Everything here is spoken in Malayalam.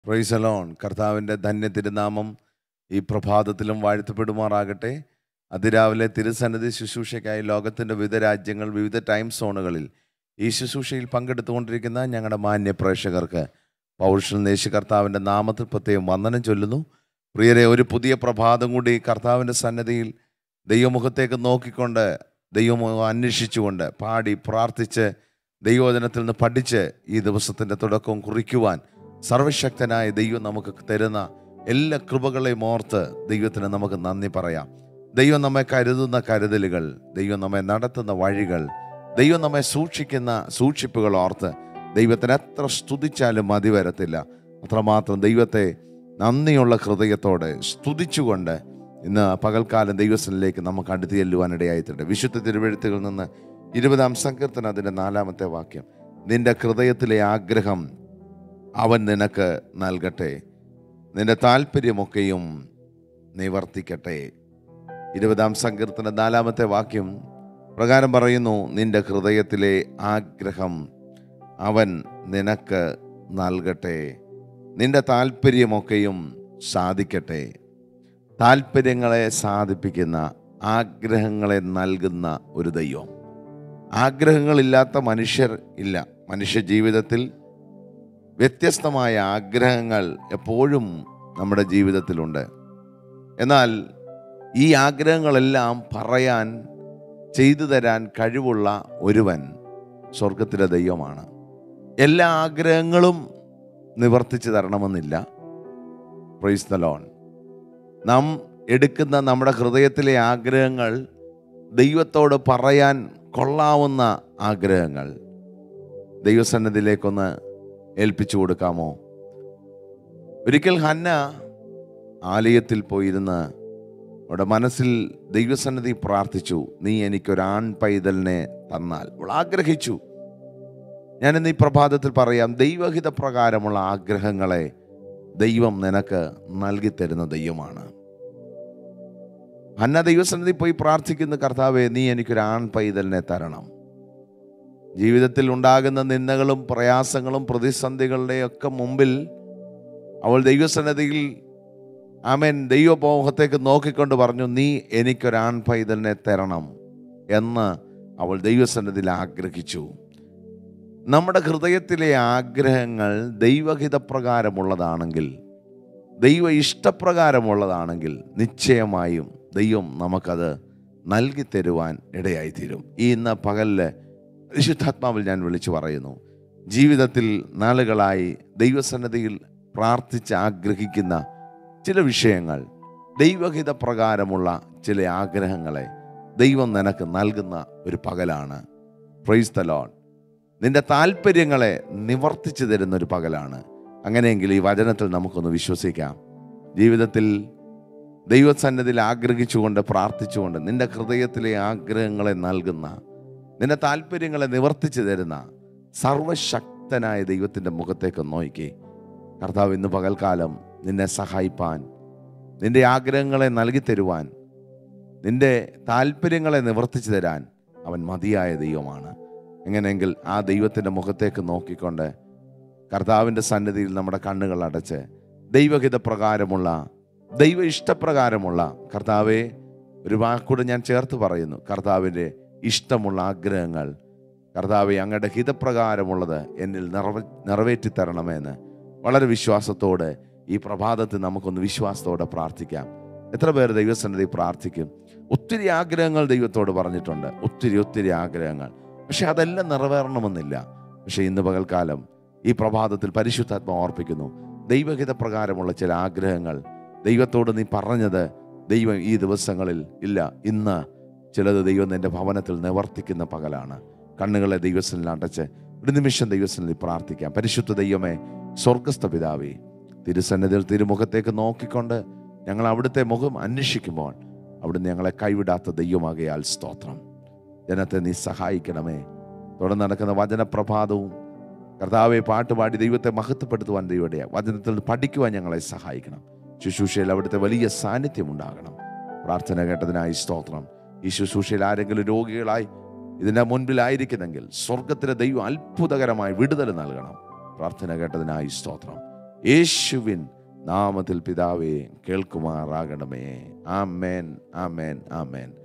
പ്രൈസലോൺ കർത്താവിൻ്റെ ധന്യ തിരുനാമം ഈ പ്രഭാതത്തിലും വാഴ്ത്തപ്പെടുമാറാകട്ടെ അതിരാവിലെ തിരുസന്നിധി ശുശ്രൂഷയ്ക്കായി ലോകത്തിൻ്റെ വിവിധ രാജ്യങ്ങൾ വിവിധ ടൈം സോണുകളിൽ ഈ ശുശ്രൂഷയിൽ പങ്കെടുത്തുകൊണ്ടിരിക്കുന്ന ഞങ്ങളുടെ മാന്യ പ്രേക്ഷകർക്ക് പൗരുഷൻ നേശു കർത്താവിൻ്റെ നാമത്തിൽ പ്രത്യേകം വന്ദനം ചൊല്ലുന്നു പ്രിയരെ ഒരു പുതിയ പ്രഭാതം കൂടി കർത്താവിൻ്റെ സന്നദ്ധിയിൽ ദൈവമുഖത്തേക്ക് നോക്കിക്കൊണ്ട് ദൈവമുഖം അന്വേഷിച്ചുകൊണ്ട് പാടി പ്രാർത്ഥിച്ച് ദൈവവചനത്തിൽ നിന്ന് പഠിച്ച് ഈ ദിവസത്തിൻ്റെ തുടക്കം കുറിക്കുവാൻ സർവശക്തനായ ദൈവം നമുക്ക് തരുന്ന എല്ലാ കൃപകളെയും ഓർത്ത് ദൈവത്തിന് നമുക്ക് നന്ദി പറയാം ദൈവം നമ്മെ കരുതുന്ന കരുതലുകൾ ദൈവം നമ്മെ നടത്തുന്ന വഴികൾ ദൈവം നമ്മെ സൂക്ഷിക്കുന്ന സൂക്ഷിപ്പുകൾ ഓർത്ത് ദൈവത്തിന് എത്ര സ്തുതിച്ചാലും മതി വരത്തില്ല അത്രമാത്രം ദൈവത്തെ നന്ദിയുള്ള ഹൃദയത്തോടെ സ്തുതിച്ചുകൊണ്ട് ഇന്ന് പകൽക്കാലം ദൈവസ്ഥനിലേക്ക് നമുക്ക് അടുത്ത് ചെല്ലുവാനിടയായിട്ടുണ്ട് വിശുദ്ധ തിരുവഴുത്തുകളിൽ നിന്ന് ഇരുപതാം സങ്കീർത്തനം അതിൻ്റെ നാലാമത്തെ വാക്യം നിന്റെ ഹൃദയത്തിലെ ആഗ്രഹം അവൻ നിനക്ക് നൽകട്ടെ നിന്റെ താല്പര്യമൊക്കെയും നിവർത്തിക്കട്ടെ ഇരുപതാം സങ്കീർത്തന നാലാമത്തെ വാക്യം പ്രകാരം പറയുന്നു നിന്റെ ഹൃദയത്തിലെ ആഗ്രഹം അവൻ നിനക്ക് നൽകട്ടെ നിന്റെ താല്പര്യമൊക്കെയും സാധിക്കട്ടെ താല്പര്യങ്ങളെ സാധിപ്പിക്കുന്ന ആഗ്രഹങ്ങളെ നൽകുന്ന ഒരു ദൈവം ആഗ്രഹങ്ങളില്ലാത്ത മനുഷ്യർ ഇല്ല മനുഷ്യ ജീവിതത്തിൽ വ്യത്യസ്തമായ ആഗ്രഹങ്ങൾ എപ്പോഴും നമ്മുടെ ജീവിതത്തിലുണ്ട് എന്നാൽ ഈ ആഗ്രഹങ്ങളെല്ലാം പറയാൻ ചെയ്തു തരാൻ കഴിവുള്ള ഒരുവൻ സ്വർഗത്തിലെ ദൈവമാണ് എല്ലാ ആഗ്രഹങ്ങളും നിവർത്തിച്ചു തരണമെന്നില്ല പ്രൈസ് ദ ലോൺ നാം എടുക്കുന്ന നമ്മുടെ ഹൃദയത്തിലെ ആഗ്രഹങ്ങൾ ദൈവത്തോട് പറയാൻ കൊള്ളാവുന്ന ആഗ്രഹങ്ങൾ ദൈവസന്നദ്ധിയിലേക്കൊന്ന് ഏൽപ്പിച്ചു കൊടുക്കാമോ ഒരിക്കൽ ഹന്ന ആലയത്തിൽ പോയിരുന്ന് അവിടെ മനസ്സിൽ ദൈവസന്നിധി പ്രാർത്ഥിച്ചു നീ എനിക്കൊരാൺ പൈതലിനെ തന്നാൽ അവൾ ആഗ്രഹിച്ചു ഞാനിന്ന് ഈ പ്രഭാതത്തിൽ പറയാം ദൈവഹിത പ്രകാരമുള്ള ആഗ്രഹങ്ങളെ ദൈവം നിനക്ക് നൽകി തരുന്ന ദൈവമാണ് ഹന്ന ദൈവസന്നിധി പോയി പ്രാർത്ഥിക്കുന്ന കർത്താവെ നീ എനിക്കൊരു ആൺ പൈതലിനെ തരണം ജീവിതത്തിൽ ഉണ്ടാകുന്ന നിന്ദകളും പ്രയാസങ്ങളും പ്രതിസന്ധികളുടെയൊക്കെ മുമ്പിൽ അവൾ ദൈവസന്നിധിയിൽ ആമേൻ ദൈവമോഹത്തേക്ക് നോക്കിക്കൊണ്ട് പറഞ്ഞു നീ എനിക്കൊരാൺ പൈതലിനെ തരണം എന്ന് അവൾ ദൈവസന്നിധിയിൽ ആഗ്രഹിച്ചു നമ്മുടെ ഹൃദയത്തിലെ ആഗ്രഹങ്ങൾ ദൈവഹിതപ്രകാരമുള്ളതാണെങ്കിൽ ദൈവ ഇഷ്ടപ്രകാരമുള്ളതാണെങ്കിൽ നിശ്ചയമായും ദൈവം നമുക്കത് നൽകി തരുവാൻ ഇടയായിത്തീരും ഈ ഇന്ന് പകലില് പരിശുദ്ധാത്മാവിൽ ഞാൻ വിളിച്ചു പറയുന്നു ജീവിതത്തിൽ നാളുകളായി ദൈവസന്നദ്ധിയിൽ പ്രാർത്ഥിച്ച് ആഗ്രഹിക്കുന്ന ചില വിഷയങ്ങൾ ദൈവഹിത പ്രകാരമുള്ള ചില ആഗ്രഹങ്ങളെ ദൈവം നിനക്ക് നൽകുന്ന ഒരു പകലാണ് പ്രൈസ് ദ ലോൺ നിന്റെ താല്പര്യങ്ങളെ നിവർത്തിച്ചു തരുന്ന ഒരു പകലാണ് അങ്ങനെയെങ്കിൽ ഈ വചനത്തിൽ നമുക്കൊന്ന് വിശ്വസിക്കാം ജീവിതത്തിൽ ദൈവസന്നദ്ധിയിൽ ആഗ്രഹിച്ചുകൊണ്ട് പ്രാർത്ഥിച്ചുകൊണ്ട് നിന്റെ ഹൃദയത്തിലെ ആഗ്രഹങ്ങളെ നൽകുന്ന നിന്റെ താല്പര്യങ്ങളെ നിവർത്തിച്ചു തരുന്ന സർവശക്തനായ ദൈവത്തിൻ്റെ മുഖത്തേക്ക് നോക്കി കർത്താവ് ഇന്ന് പകൽക്കാലം നിന്നെ സഹായിപ്പാൻ നിന്റെ ആഗ്രഹങ്ങളെ നൽകി തരുവാൻ നിന്റെ താല്പര്യങ്ങളെ നിവർത്തിച്ചു തരാൻ അവൻ മതിയായ ദൈവമാണ് എങ്ങനെയെങ്കിൽ ആ ദൈവത്തിൻ്റെ മുഖത്തേക്ക് നോക്കിക്കൊണ്ട് കർത്താവിൻ്റെ സന്നിധിയിൽ നമ്മുടെ കണ്ണുകൾ അടച്ച് ദൈവഹിത പ്രകാരമുള്ള ദൈവ ഇഷ്ടപ്രകാരമുള്ള കർത്താവെ ഒരു വാക്കൂടെ ഞാൻ ചേർത്ത് പറയുന്നു കർത്താവിൻ്റെ ഇഷ്ടമുള്ള ആഗ്രഹങ്ങൾ കർത്താവെ അങ്ങയുടെ ഹിതപ്രകാരമുള്ളത് എന്നിൽ നിറവ നിറവേറ്റി തരണമെന്ന് വളരെ വിശ്വാസത്തോടെ ഈ പ്രഭാതത്തിൽ നമുക്കൊന്ന് വിശ്വാസത്തോടെ പ്രാർത്ഥിക്കാം എത്ര പേര് ദൈവസന്നിധി പ്രാർത്ഥിക്കും ഒത്തിരി ആഗ്രഹങ്ങൾ ദൈവത്തോട് പറഞ്ഞിട്ടുണ്ട് ഒത്തിരി ഒത്തിരി ആഗ്രഹങ്ങൾ പക്ഷെ അതെല്ലാം നിറവേറണമെന്നില്ല പക്ഷെ ഇന്ന് പകൽക്കാലം ഈ പ്രഭാതത്തിൽ പരിശുദ്ധാത്മ ഓർപ്പിക്കുന്നു ദൈവഹിത പ്രകാരമുള്ള ചില ആഗ്രഹങ്ങൾ ദൈവത്തോട് നീ പറഞ്ഞത് ദൈവം ഈ ദിവസങ്ങളിൽ ഇല്ല ഇന്ന് ചിലത് ദൈവം നിന്റെ ഭവനത്തിൽ നിവർത്തിക്കുന്ന പകലാണ് കണ്ണുകളെ ദൈവസ്ഥനിൽ അടച്ച് ഒരു നിമിഷം ദൈവസ്ഥനിൽ പ്രാർത്ഥിക്കാം പരിശുദ്ധ ദൈവമേ സ്വർഗസ്ഥ പിതാവേ തിരുസന്നിധിയിൽ തിരുമുഖത്തേക്ക് നോക്കിക്കൊണ്ട് ഞങ്ങൾ അവിടുത്തെ മുഖം അന്വേഷിക്കുമ്പോൾ അവിടുന്ന് ഞങ്ങളെ കൈവിടാത്ത ദൈവമാകയാൽ സ്തോത്രം ജനത്തെ നീ സഹായിക്കണമേ തുടർന്ന് നടക്കുന്ന വചനപ്രഭാതവും കർത്താവെ പാട്ടുപാടി ദൈവത്തെ മഹത്വപ്പെടുത്തുവാൻ ദൈവയുടെ വചനത്തിൽ പഠിക്കുവാൻ ഞങ്ങളെ സഹായിക്കണം ശുശ്രൂഷയിൽ അവിടുത്തെ വലിയ സാന്നിധ്യം ഉണ്ടാകണം പ്രാർത്ഥന കേട്ടതിനായി സ്തോത്രം ഈ ശുശ്രൂഷയിൽ ആരെങ്കിലും രോഗികളായി ഇതിൻ്റെ മുൻപിലായിരിക്കുന്നെങ്കിൽ സ്വർഗത്തിലെ ദൈവം അത്ഭുതകരമായി വിടുതൽ നൽകണം പ്രാർത്ഥന കേട്ടതിനായി സ്തോത്രം യേശുവിൻ നാമത്തിൽ പിതാവേ കേൾക്കുമാറാകണമേ ആമേൻ ആമേൻ ആമേൻ